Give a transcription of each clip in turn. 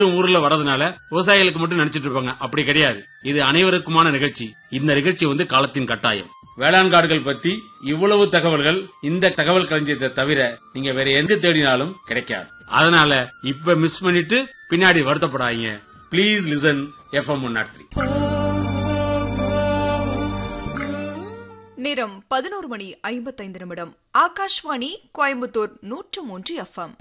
ஊர்ல வரதுனால விவசாயிகளுக்கு மட்டும் நினைச்சிட்டு இருப்பாங்க அப்படி கிடையாது இது அனைவருக்குமான நிகழ்ச்சி இந்த நிகழ்ச்சி வந்து காலத்தின் கட்டாயம் வேளாண் காடுகள் பத்தி இவ்வளவு தகவல்கள் இந்த தகவல் களஞ்சியத்தை தவிர நீங்க வேற எங்க தேடினாலும் கிடைக்காது அதனால இப்ப மிஸ் பண்ணிட்டு பின்னாடி வருத்தப்படாதீங்க please listen FM one naught three நேரம் பதினோரு மணி ஐம்பத்தைந்து நிமிடம் ஆகாஷ்வாணி கோயம்புத்தூர் நூற்று மூன்று எஃப்எம்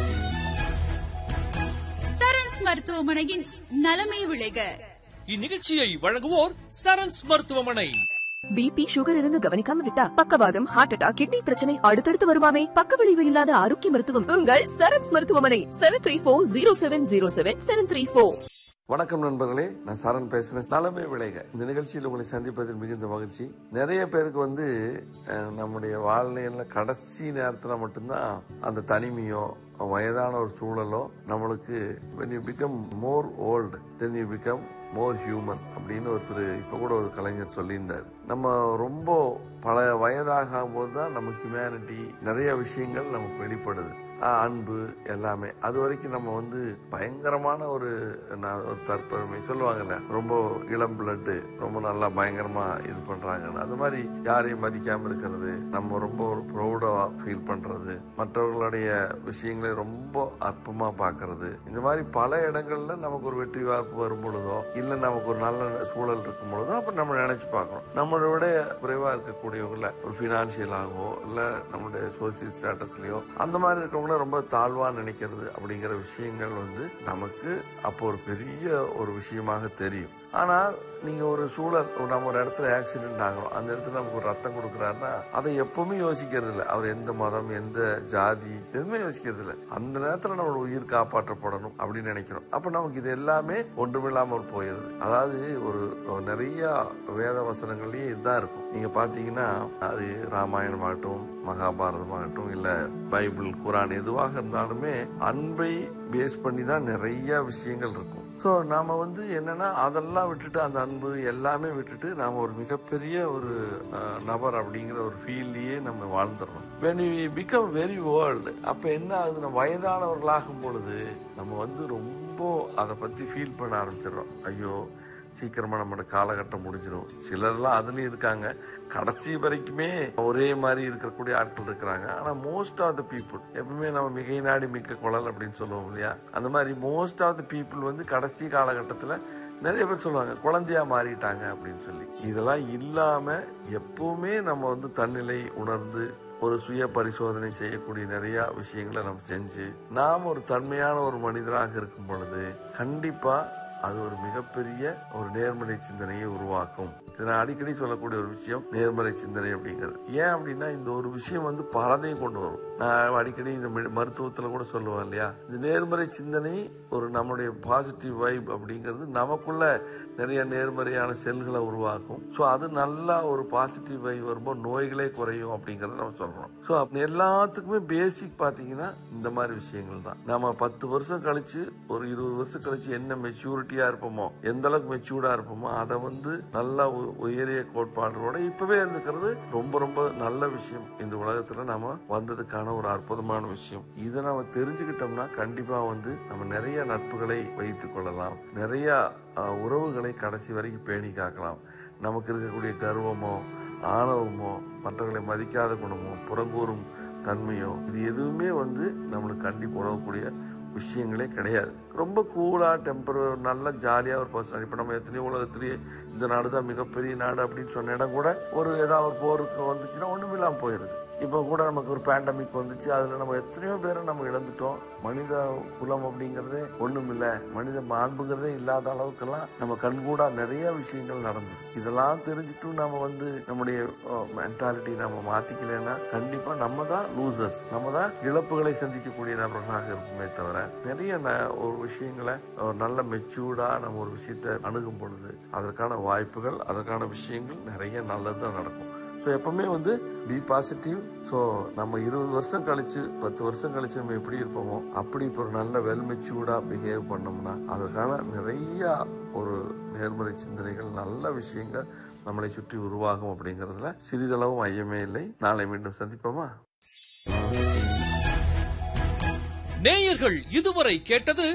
சரண்ஸ் மருத்துவமனையின் நலமே விளைக இந்நிகழ்ச்சியை வழங்குவோர் சரண்ஸ் மருத்துவமனை பிபி சுகர் இருந்து கவனிக்காம விட்டா பக்கவாதம் ஹார்ட் அட்டாக் கிட்னி பிரச்சனை அடுத்தடுத்து வருமாமே பக்க விளைவு இல்லாத ஆரோக்கிய மருத்துவம் உங்கள் சரண்ஸ் மருத்துவமனை seven three four zero seven zero seven seven three four வணக்கம் நண்பர்களே நான் சரண் பேசுறேன் நலமே விளைக இந்த நிகழ்ச்சியில் உங்களை சந்திப்பதில் மிகுந்த மகிழ்ச்சி நிறைய பேருக்கு வந்து அஹ், நம்முடைய வாழ்நிலையில கடைசி நேரத்துல மட்டும்தான் அந்த தனிமையோ வயதான ஒரு சூழலோ நம்மளுக்கு when you become more old then you become more human அப்படின்னு ஒருத்தர் இப்ப கூட ஒரு கலைஞர் சொல்லியிருந்தார் நம்ம ரொம்ப பல வயதாகும் போது தான் நம்ம ஹியூமனிட்டி நிறைய விஷயங்கள் நமக்கு வெளிப்படுது ஆஹ் அன்பு எல்லாமே அது வரைக்கும் நம்ம வந்து பயங்கரமான ஒரு நான் ஒரு தற்பெருமை சொல்லுவாங்கல்ல ரொம்ப இளம் பிளட்டு ரொம்ப நல்லா பயங்கரமா இது பண்றாங்க அது மாதிரி யாரையும் மதிக்காம இருக்கிறது நம்ம ரொம்ப ஒரு ப்ரௌடா ஃபீல் பண்றது மற்றவர்களுடைய விஷயங்களை ரொம்ப அற்பமா பார்க்கிறது இந்த மாதிரி பல இடங்கள்ல நமக்கு ஒரு வெற்றி வாய்ப்பு வரும் பொழுதோ இல்ல நமக்கு ஒரு நல்ல சூழல் இருக்கும் பொழுதோ அப்ப நம்ம நினைச்சு பார்க்கணும் நம்மளை விட குறைவா இருக்கக்கூடியவங்கள ஒரு பினான்சியலாகவோ இல்ல நம்மளுடைய சோசியல் ஸ்டேட்டஸ்லயோ அந்த மாதிரி இருக்கவங்கள ரொம்ப தாழ்வா நினைக்கிறது அப்படிங்கிற விஷயங்கள் வந்து நமக்கு அப்போ ஒரு பெரிய ஒரு விஷயமாக தெரியும் ஆனா நீங்க ஒரு சூழல் நம்ம ஒரு இடத்துல ஆக்சிடென்ட் ஆகிறோம் அந்த இடத்துல நமக்கு ஒரு ரத்தம் கொடுக்குறாருன்னா அதை எப்பவுமே யோசிக்கிறது இல்லை அவர் எந்த மதம் எந்த ஜாதி எதுவுமே யோசிக்கிறது இல்லை அந்த நேரத்துல நம்மளோட உயிர் காப்பாற்றப்படணும் அப்படின்னு நினைக்கிறோம் அப்ப நமக்கு இது எல்லாமே ஒன்றுமில்லாமல் போயிருது அதாவது ஒரு ஒரு நிறைய வேத வசனங்கள்லயே இதுதான் இருக்கும் நீங்க பாத்தீங்கன்னா அது ராமாயணமாகட்டும் மகாபாரதமாகட்டும் இல்ல பைபிள் குரான் எதுவாக இருந்தாலுமே அன்பை பேஸ் பண்ணி தான் நிறைய விஷயங்கள் இருக்கும் ஸோ நாம வந்து என்னன்னா அதெல்லாம் விட்டுட்டு அந்த அன்பு எல்லாமே விட்டுட்டு நாம ஒரு மிகப்பெரிய ஒரு அஹ், நபர் அப்படிங்கிற ஒரு ஃபீல்லையே நம்ம வாழ்ந்துடுறோம் when we become very old அப்ப என்ன ஆகுது நம்ம வயதானவர்களாகும் பொழுது நம்ம வந்து ரொம்ப அதை பத்தி ஃபீல் பண்ண ஆரம்பிச்சிடுறோம் ஐயோ சீக்கிரமா நம்மளோட காலகட்டம் முடிஞ்சிடும் சிலர்லாம் அதுலயும் இருக்காங்க கடைசி வரைக்குமே ஒரே மாதிரி இருக்கக்கூடிய ஆட்கள் இருக்கிறாங்க ஆனா மோஸ்ட் ஆஃப் த பீப்புள் எப்பவுமே நம்ம மிகை நாடி மிக்க குழல் அப்படின்னு சொல்லுவோம் இல்லையா அந்த மாதிரி மோஸ்ட் ஆஃப் த பீப்புள் வந்து கடைசி காலகட்டத்துல நிறைய பேர் சொல்லுவாங்க குழந்தையா மாறிட்டாங்க அப்படின்னு சொல்லி இதெல்லாம் இல்லாம எப்பவுமே நம்ம வந்து தன்னிலை உணர்ந்து ஒரு சுய பரிசோதனை செய்யக்கூடிய நிறைய விஷயங்களை நம்ம செஞ்சு நாம் ஒரு தன்மையான ஒரு மனிதராக இருக்கும் பொழுது கண்டிப்பா அது ஒரு மிகப்பெரிய ஒரு நேர்மறை சிந்தனையை உருவாக்கும் இதை நான் அடிக்கடி சொல்லக்கூடிய ஒரு விஷயம் நேர்மறை சிந்தனை அப்படிங்கிறது ஏன் அப்படின்னா இந்த ஒரு விஷயம் வந்து பலதையும் கொண்டு வரும் நான் அடிக்கடி இந்த மெ- மருத்துவத்துல கூட சொல்லுவேன் இல்லையா இந்த நேர்மறை சிந்தனை ஒரு நம்முடைய பாசிட்டிவ் வைப் அப்படிங்கிறது நமக்குள்ள நிறைய நேர்மறையான செல்களை உருவாக்கும் ஸோ அது நல்லா ஒரு பாசிட்டிவ் வைப் வரும்போது நோய்களே குறையும் அப்படிங்கறத நம்ம சொல்றோம் ஸோ எல்லாத்துக்குமே பேசிக் பாத்தீங்கன்னா இந்த மாதிரி விஷயங்கள் தான் நம்ம பத்து வருஷம் கழிச்சு ஒரு இருபது வருஷம் கழிச்சு என்ன மெச்சூரிட்டியா இருப்போமோ எந்த அளவுக்கு மெச்சூர்டா இருப்போமோ அதை வந்து நல்லா உ- உயரிய கோட்பாடுகளோட இப்பவே இருந்துக்கிறது ரொம்ப ரொம்ப நல்ல விஷயம் இந்த உலகத்துல நாம வந்ததுக்கான ஒரு அற்புதமான விஷயம் இதை நம்ம தெரிஞ்சுக்கிட்டோம்னா கண்டிப்பா வந்து நம்ம நிறைய நட்புகளை வைத்துக் கொள்ளலாம் நிறைய அஹ், உறவுகளை கடைசி வரைக்கும் பேணி காக்கலாம் நமக்கு இருக்கக்கூடிய கர்வமோ ஆணவமோ மற்றவர்களை மதிக்காத குணமோ புறங்கூறும் தன்மையோ இது எதுவுமே வந்து நம்மளுக்கு கண்டிப்பாக உதவக்கூடிய விஷயங்களே கிடையாது ரொம்ப கூலா டெம்பர் நல்ல ஜாலியா ஒரு பர்சன் இப்ப நம்ம எத்தனையோ உலகத்திலேயே இந்த நாடு தான் மிகப்பெரிய நாடு அப்படின்னு சொன்ன இடம் கூட ஒரு ஏதாவது ஒரு போருக்கு வந்துச்சுன்னா ஒண்ணுமில்லாம போயிருது இப்போ கூட நமக்கு ஒரு பேண்டமிக் வந்துச்சு அதுல நம்ம எத்தனையோ பேரை நம்ம இழந்துட்டோம் மனித குலம் அப்படிங்கறதே ஒண்ணுமில்ல மனித மாண்புங்கிறதே இல்லாத அளவுக்கெல்லாம் நம்ம கண்கூடா நிறைய விஷயங்கள் நடந்தது இதெல்லாம் தெரிஞ்சுட்டும் நம்ம வந்து நம்முடைய மென்டாலிட்டி நம்ம மாத்திக்கலைன்னா கண்டிப்பா நம்ம தான் லூசர்ஸ் நம்ம தான் இழப்புகளை சந்திக்கக்கூடிய நபர்களாக இருப்போமே தவிர நிறைய ந- ஒரு விஷயங்களை ஒரு நல்ல மெச்சூர்டா நம்ம ஒரு விஷயத்தை அணுகும் பொழுது அதற்கான வாய்ப்புகள் அதற்கான விஷயங்கள் நிறைய நல்லதுதான் நடக்கும் ஸோ எப்பவுமே வந்து பி பாசிட்டிவ் ஸோ நம்ம இருபது வருஷம் கழிச்சு பத்து வருஷம் கழிச்சு நம்ம எப்படி இருப்போமோ அப்படி இப்போ ஒரு நல்ல வெல் மெச்சூர்டா பிஹேவ் பண்ணோம்னா அதற்கான நிறைய ஒரு நேர்மறை சிந்தனைகள் நல்ல விஷயங்கள் நம்மளை சுற்றி உருவாகும் அப்படிங்கறதுல சிறிதளவும் ஐயமே இல்லை நாளை மீண்டும் சந்திப்போமா நேயர்கள் இதுவரை கேட்டது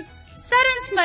சரண்ஸ்